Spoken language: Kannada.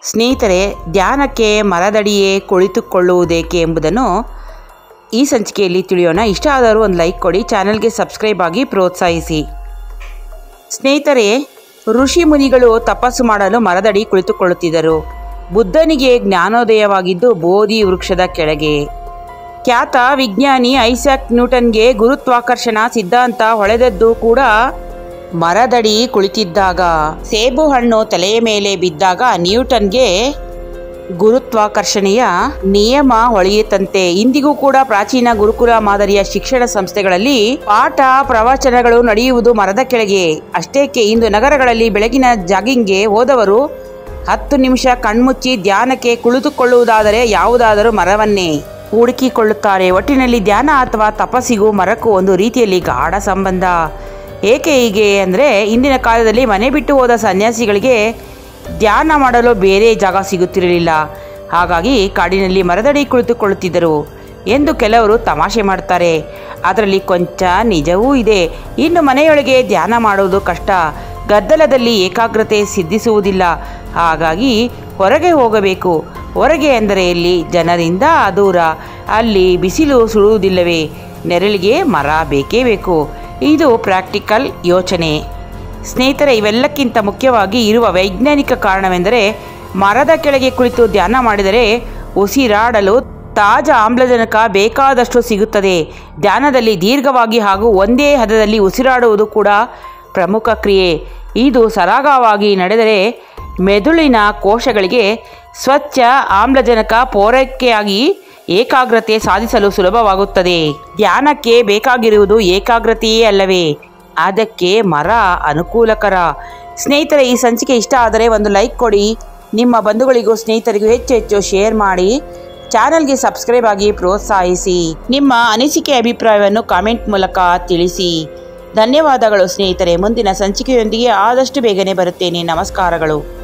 ಸ್ನೇಹಿತರೆ ಧ್ಯಾನಕ್ಕೆ ಮರದಡಿಯೇ ಕುಳಿತುಕೊಳ್ಳುವುದೇಕೆ ಎಂಬುದನ್ನು ಈ ಸಂಚಿಕೆಯಲ್ಲಿ ತಿಳಿಯೋಣ ಇಷ್ಟ ಆದರೂ ಒಂದು ಲೈಕ್ ಕೊಡಿ ಚಾನಲ್ಗೆ ಸಬ್ಸ್ಕ್ರೈಬ್ ಆಗಿ ಪ್ರೋತ್ಸಾಹಿಸಿ ಸ್ನೇಹಿತರೆ ಋಷಿ ಮುನಿಗಳು ತಪಸ್ಸು ಮಾಡಲು ಮರದಡಿ ಕುಳಿತುಕೊಳ್ಳುತ್ತಿದ್ದರು ಬುದ್ಧನಿಗೆ ಜ್ಞಾನೋದಯವಾಗಿದ್ದು ಬೋಧಿ ವೃಕ್ಷದ ಕೆಳಗೆ ಖ್ಯಾತ ವಿಜ್ಞಾನಿ ಐಸಾಕ್ ನ್ಯೂಟನ್ಗೆ ಗುರುತ್ವಾಕರ್ಷಣ ಸಿದ್ಧಾಂತ ಹೊಳೆದದ್ದು ಕೂಡ ಮರದಡಿ ಕುಳಿತಿದ್ದಾಗ ಸೇಬು ಹಣ್ಣು ತಲೆಯ ಮೇಲೆ ಬಿದ್ದಾಗ ನ್ಯೂಟನ್ಗೆ ಗುರುತ್ವಾಕರ್ಷಣೆಯ ನಿಯಮ ಹೊಳೆಯುತ್ತಂತೆ ಇಂದಿಗೂ ಕೂಡ ಪ್ರಾಚೀನ ಗುರುಕುಲ ಮಾದರಿಯ ಶಿಕ್ಷಣ ಸಂಸ್ಥೆಗಳಲ್ಲಿ ಪಾಠ ಪ್ರವಚನಗಳು ನಡೆಯುವುದು ಮರದ ಕೆಳಗೆ ಅಷ್ಟೇಕೆ ಇಂದು ನಗರಗಳಲ್ಲಿ ಬೆಳಗಿನ ಜಾಗಿಂಗ್ಗೆ ಹೋದವರು ಹತ್ತು ನಿಮಿಷ ಕಣ್ಮುಚ್ಚಿ ಧ್ಯಾನಕ್ಕೆ ಕುಳಿತುಕೊಳ್ಳುವುದಾದರೆ ಯಾವುದಾದರೂ ಮರವನ್ನೇ ಹುಡುಕಿಕೊಳ್ಳುತ್ತಾರೆ ಒಟ್ಟಿನಲ್ಲಿ ಧ್ಯಾನ ಅಥವಾ ತಪಸ್ಸಿಗೂ ಮರಕ್ಕೂ ಒಂದು ರೀತಿಯಲ್ಲಿ ಗಾಢ ಸಂಬಂಧ ಏಕೆ ಹೀಗೆ ಅಂದರೆ ಇಂದಿನ ಕಾಲದಲ್ಲಿ ಮನೆ ಬಿಟ್ಟು ಹೋದ ಸನ್ಯಾಸಿಗಳಿಗೆ ಧ್ಯಾನ ಮಾಡಲು ಬೇರೆ ಜಾಗ ಸಿಗುತ್ತಿರಲಿಲ್ಲ ಹಾಗಾಗಿ ಕಾಡಿನಲ್ಲಿ ಮರದಡಿ ಕುಳಿತುಕೊಳ್ಳುತ್ತಿದ್ದರು ಎಂದು ಕೆಲವರು ತಮಾಷೆ ಮಾಡ್ತಾರೆ ಅದರಲ್ಲಿ ಕೊಂಚ ನಿಜವೂ ಇದೆ ಇನ್ನು ಮನೆಯೊಳಗೆ ಧ್ಯಾನ ಮಾಡುವುದು ಕಷ್ಟ ಗದ್ದಲದಲ್ಲಿ ಏಕಾಗ್ರತೆ ಸಿದ್ಧಿಸುವುದಿಲ್ಲ ಹಾಗಾಗಿ ಹೊರಗೆ ಹೋಗಬೇಕು ಹೊರಗೆ ಅಂದರೆ ಎಲ್ಲಿ ಜನರಿಂದ ದೂರ ಅಲ್ಲಿ ಬಿಸಿಲು ಸುಡುವುದಿಲ್ಲವೇ ನೆರಳಿಗೆ ಮರ ಬೇಕೇ ಬೇಕು ಇದು ಪ್ರಾಕ್ಟಿಕಲ್ ಯೋಚನೆ ಸ್ನೇಹಿತರೆ ಇವೆಲ್ಲಕ್ಕಿಂತ ಮುಖ್ಯವಾಗಿ ಇರುವ ವೈಜ್ಞಾನಿಕ ಕಾರಣವೆಂದರೆ ಮರದ ಕೆಳಗೆ ಕುಳಿತು ಧ್ಯಾನ ಮಾಡಿದರೆ ಉಸಿರಾಡಲು ತಾಜಾ ಆಮ್ಲಜನಕ ಬೇಕಾದಷ್ಟು ಸಿಗುತ್ತದೆ ಧ್ಯಾನದಲ್ಲಿ ದೀರ್ಘವಾಗಿ ಹಾಗೂ ಒಂದೇ ಹದದಲ್ಲಿ ಉಸಿರಾಡುವುದು ಕೂಡ ಪ್ರಮುಖ ಕ್ರಿಯೆ ಇದು ಸರಾಗವಾಗಿ ನಡೆದರೆ ಮೆದುಳಿನ ಕೋಶಗಳಿಗೆ ಸ್ವಚ್ಛ ಆಮ್ಲಜನಕ ಪೂರೈಕೆಯಾಗಿ ಏಕಾಗ್ರತೆ ಸಾಧಿಸಲು ಸುಲಭವಾಗುತ್ತದೆ ಧ್ಯಾನಕ್ಕೆ ಬೇಕಾಗಿರುವುದು ಏಕಾಗ್ರತೆಯೇ ಅಲ್ಲವೇ ಅದಕ್ಕೆ ಮರ ಅನುಕೂಲಕರ ಸ್ನೇಹಿತರೆ ಈ ಸಂಚಿಕೆ ಇಷ್ಟ ಆದರೆ ಒಂದು ಲೈಕ್ ಕೊಡಿ ನಿಮ್ಮ ಬಂಧುಗಳಿಗೂ ಸ್ನೇಹಿತರಿಗೂ ಹೆಚ್ಚು ಹೆಚ್ಚು ಶೇರ್ ಮಾಡಿ ಚಾನಲ್ಗೆ ಸಬ್ಸ್ಕ್ರೈಬ್ ಆಗಿ ಪ್ರೋತ್ಸಾಹಿಸಿ ನಿಮ್ಮ ಅನಿಸಿಕೆ ಅಭಿಪ್ರಾಯವನ್ನು ಕಾಮೆಂಟ್ ಮೂಲಕ ತಿಳಿಸಿ ಧನ್ಯವಾದಗಳು ಸ್ನೇಹಿತರೆ ಮುಂದಿನ ಸಂಚಿಕೆಯೊಂದಿಗೆ ಆದಷ್ಟು ಬೇಗನೆ ಬರುತ್ತೇನೆ ನಮಸ್ಕಾರಗಳು